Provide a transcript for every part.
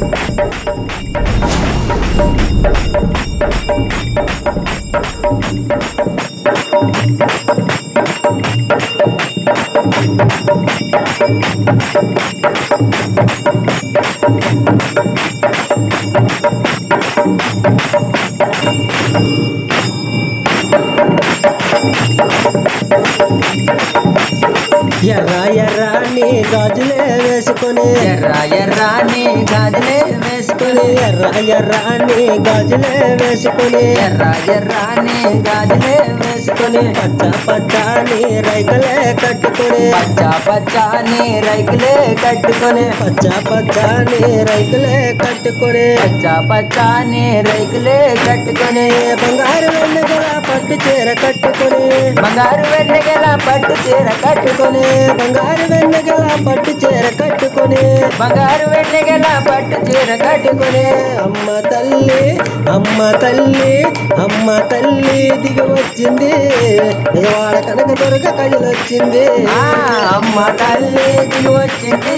ఎర్ర ఎర్రని గాజులే వేసుకొని ఎర్ర ఎర్రాని గాజులే వేసుకొని ఎర్ర ఎర్రని గాజులే వేసుకొని ఎర్ర ఎర్రాని గాజులే వేసుకొని పచ్చ పచ్చని రైకలే కట్టుకొని పచ్చ పచ్చని రైకులే కట్టుకొని పచ్చ పచ్చని రైకలే కట్టుకొని పచ్చ పచ్చని రైకులే కట్టుకొని బంగారు వెన్నెగల పట్టు చీర కట్టుకొని బంగారు వెన్నెగల పట్టు చీర కట్టుకొని బంగారు వెన్నెగల పట్టు చీర కట్టుకొని బంగారు వెన్నెగల పట్టు చీర కట్టుకొని అమ్మ తల్లి అమ్మ తల్లి అమ్మ తల్లి దిగి వచ్చింది నిజవాడ కనక దొరక కదిలొచ్చింది ఆ అమ్మ తల్లి దిగి వచ్చింది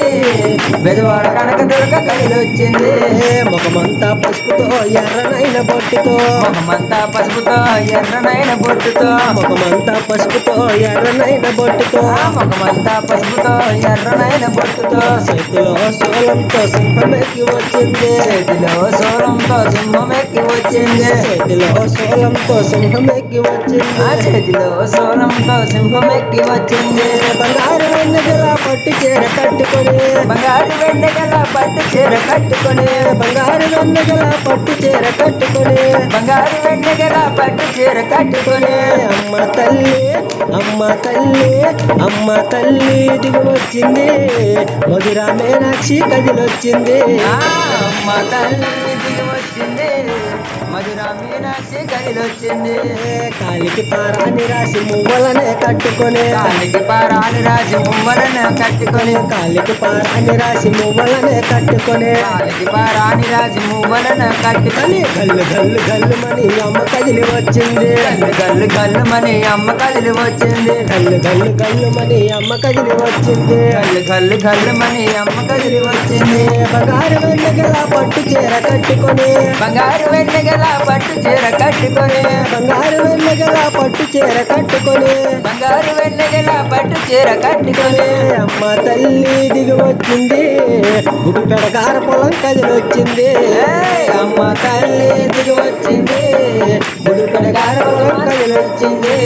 బెజవాడ కనక దొరక కదిలొచ్చింది ముఖమంతా పసుపుతో ఎర్రనైన బొట్టుతో మొహమంతా పసుపుతో ఎర్రనైన బొట్టుతో ముఖమంతా పసుపుతో ఎర్రనైన బొట్టుతో ఆ ముఖమంతా పసుపుతో ఎర్రనైన బొట్టుతో చేతిలో సోలంతో సింహమెక్కి వచ్చింది చేతిలో సోలంతో సింహం ఎక్కి వచ్చింది చేతిలో సోలంతో సింహమెక్కి వచ్చింది ఆ చేతిలో సోలంతో సింహం ఎక్కి వచ్చింది బంగారు వెన్నెగల పట్టు చీర కట్టుకొని బంగారు వెన్నెగల పట్టు చీర కట్టుకొని బంగారు వెన్నెగల పట్టు చీర కట్టుకొని బంగారు వెన్నెగల పట్టు చీర కట్టుకొని అమ్మ తల్లి అమ్మ తల్లి అమ్మ తల్లి దిగి వచ్చింది మధుర మీనాక్షి కదిలొచ్చింది ఆ అమ్మ తల్లి దిగి వచ్చింది మధుర మీనాక్షి కదిలొచ్చింది కాలికి పారాని రాసి మువ్వలనే కట్టుకొని కాలికి పారాలు రాసి మువ్వలను కట్టుకొని కాలికి పారాని రాసి మువ్వలనే కట్టుకొని కాలికి పారాని రాసి మువ్వలను కట్టుకొని గల్లు గల్లు గల్లు మని అమ్మ కదిలి వచ్చింది గల్లు గల్లు గల్లు మని అమ్మ కదిలి వచ్చింది గల్లు గల్లు గల్లు మని అమ్మ కదిలి వచ్చింది గల్లు గల్లు గల్లు మని అమ్మ కదిలి వచ్చింది బంగారు వెన్నెగల పట్టు చీర కట్టుకొని బంగారు వెన్నెగల పట్టు చీర కట్టుకొని బంగారు వెన్నెగల పట్టు చీర కట్టుకొని బంగారు వెన్నెగల పట్టు చీర కట్టుకొని అమ్మ తల్లి దిగి వచ్చింది గుడి పెడగార పొలం కదిలొచ్చింది ఏయ్ అమ్మ తల్లి దిగి వచ్చింది గుడి పెడగార పొలం కదిలొచ్చింది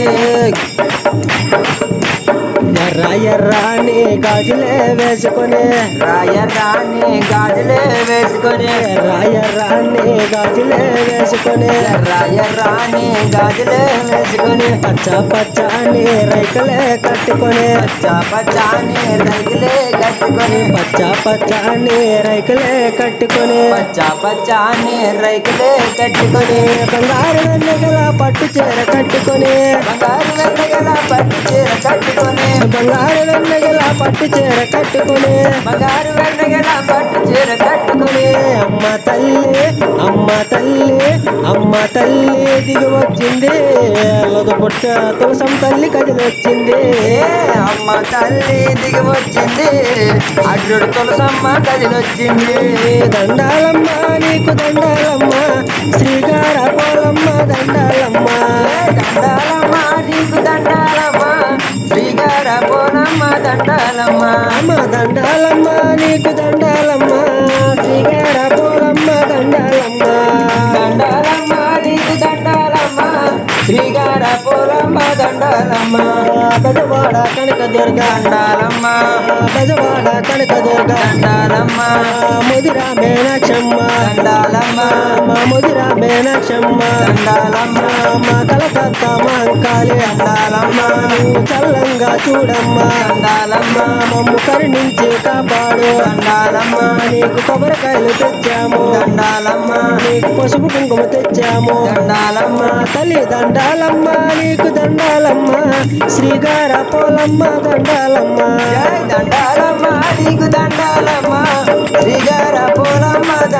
ఎర్ర ఎర్రాని గాజులే వేసుకొని రాయ రాణి గాజులే వేసుకొని ఎర్ర ఎర్రాని గాజులే వేసుకొని రాయ రాణి గాజులే వేసుకొని పచ్చ పచ్చని రైకలే కట్టుకొని పచ్చ పచ్చాని రైతులే కట్టుకొని పచ్చ పచ్చని రైకలే కట్టుకొని పచ్చ పచ్చాని రైతులే కట్టుకొని బంగారు వెన్నెగల పట్టు చీర కట్టుకొని బంగారు వెన్నెగల పట్టు చీర కట్టుకొని బంగారు వెన్నెగల పట్టు చీర కట్టుకొని బంగారు వెన్నెగల పట్టు చీర కట్టుకొని అమ్మ తల్లి అమ్మ తల్లి అమ్మ తల్లి దిగి వచ్చింది పుట్ట తులసం తల్లి కదిలొచ్చింది ఏ అమ్మ తల్లి దిగి వచ్చింది అడ్రుడు తులసమ్మ కదిలొచ్చింది దండాలమ్మ నీకు దండాలమ్మ శ్రీగార పోలమ్మ దండాలమ్మ ఏ దండాలమ్మ నీకు దండాలమ్మ శ్రీగార పోనమ్మ దండాలమ్మ అమ్మ దండాలమ్మ నీకు దండాలమ్మ శ్రీగార పోలమ్మ దండాలమ్మ దండాలమ్మ నీకు దండాలమ్మ శ్రీగార పోలమ్మ దండాలమ్మ బెజవాడ కనక దుర్గ దండాలమ్మ బెజవాడ కనక దుర్గ దండాలమ్మ ముదిరా మీనాక్షమ్మ దండాలమ్మ మా ముదిరా మీనాక్షమ్మ దండాలమ్మ మా కలకత్తా మాంకాళి దండాలమ్మ నువ్వు చల్లంగా చూడమ్మా దండాలమ్మ మమ్ము కరుణించి కాపాడు దండాలమ్మ నీకు కొబ్బరికాయలు తెచ్చాము దండాలమ్మ నీకు పసుపు కుంకుమ తెచ్చాము దండాలమ్మ మా తల్లి దండాలమ్మ నీకు దండాలమ్మ శ్రీగార పోలమ్మ దండాలమ్మ జై దండాలమ్మ నీకు దండాలమ్మ శ్రీగార పోలమ్మ దండాలమ్మ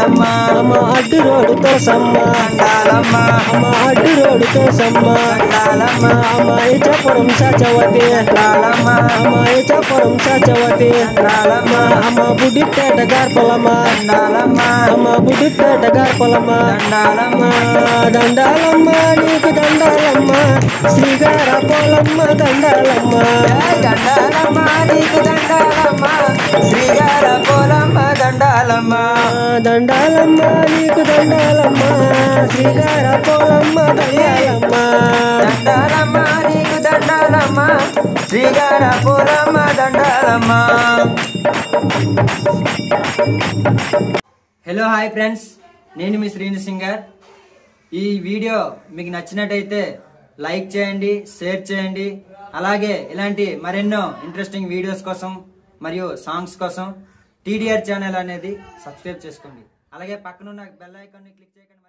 దండాలమ్మ అమ్మ అడ్డు రోడ్డు తోసమ్మ దండాలమ్మ అమ్మ అడ్డు రోడ్డు తోసమ్మ దండాలమ్మ అమ్మ ఇచ్చపురం సచవతి దండాలమ్మ అమ్మ ఇచ్చపురం సచవతి దండాలమ్మ అమ్మ బుడ్డిపేట గార్పలమ్మ దండాలమ్మ అమ్మ బుడ్డిపేట గార్పలమ్మ దండాలమ్మ దండాలమ్మ నీకు దండాలమ్మ శ్రీగార పోలమ్మ దండాలమ్మ జై దండాలమ్మ నీకు దండాలమ్మ శ్రీగార పోలమ్మ దండాలమ్మ దండాలమ్మ నీకు దండాలమ్మ శ్రీగార పోలమ్మ దండాలమ్మ దండాలమ్మ నీకు దండాలమ్మ శ్రీగార పోలమ్మ దండాలమ్మ హలో హాయ్ ఫ్రెండ్స్ నేను మీ శ్రీను సింగర్ ఈ వీడియో మీకు నచ్చినట్టయితే లైక్ చేయండి షేర్ చేయండి అలాగే ఇలాంటి మరెన్నో ఇంట్రెస్టింగ్ వీడియోస్ కోసం మరియు సాంగ్స్ కోసం టీడీఆర్ ఛానల్ అనేది సబ్స్క్రైబ్ చేసుకోండి అలాగే పక్కనున్న బెల్ ఐకాన్ని క్లిక్ చేయకండి